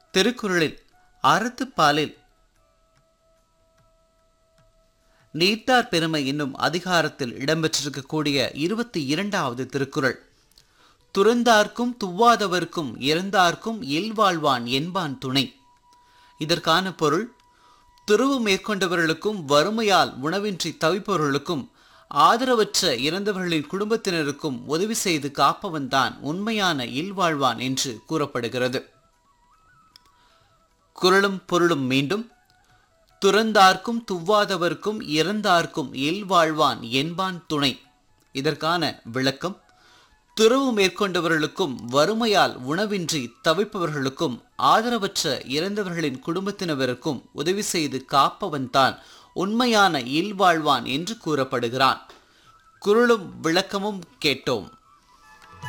திருக்குறளில் அறத்துப்பாலில் நீத்தார் பெருமை என்னும் அதிகாரத்தில் இடம்பெற்றிருக்கக்கூடிய இருபத்தி இரண்டாவது திருக்குறள் துறந்தார்க்கும் துவாதவர்க்கும் இறந்தார்க்கும் இல்வாழ்வான் என்பான் துணை இதற்கான பொருள் துறவு மேற்கொண்டவர்களுக்கும் வறுமையால் உணவின்றி தவிப்பவர்களுக்கும் ஆதரவற்ற இறந்தவர்களின் குடும்பத்தினருக்கும் உதவி செய்து காப்பவன்தான் உண்மையான இல்வாழ்வான் என்று கூறப்படுகிறது குரலும் பொருளும் மீண்டும் துறந்தார்க்கும் துவாதவர்க்கும் இறந்தார்க்கும் இல்வாழ்வான் என்பான் துணை இதற்கான விளக்கம் துறவு மேற்கொண்டவர்களுக்கும் வறுமையால் உணவின்றி தவிப்பவர்களுக்கும் ஆதரவற்ற இறந்தவர்களின் குடும்பத்தினருக்கும் உதவி செய்து காப்பவன்தான் உண்மையான இல்வாழ்வான் என்று கூறப்படுகிறான் குரலும் விளக்கமும் கேட்டோம்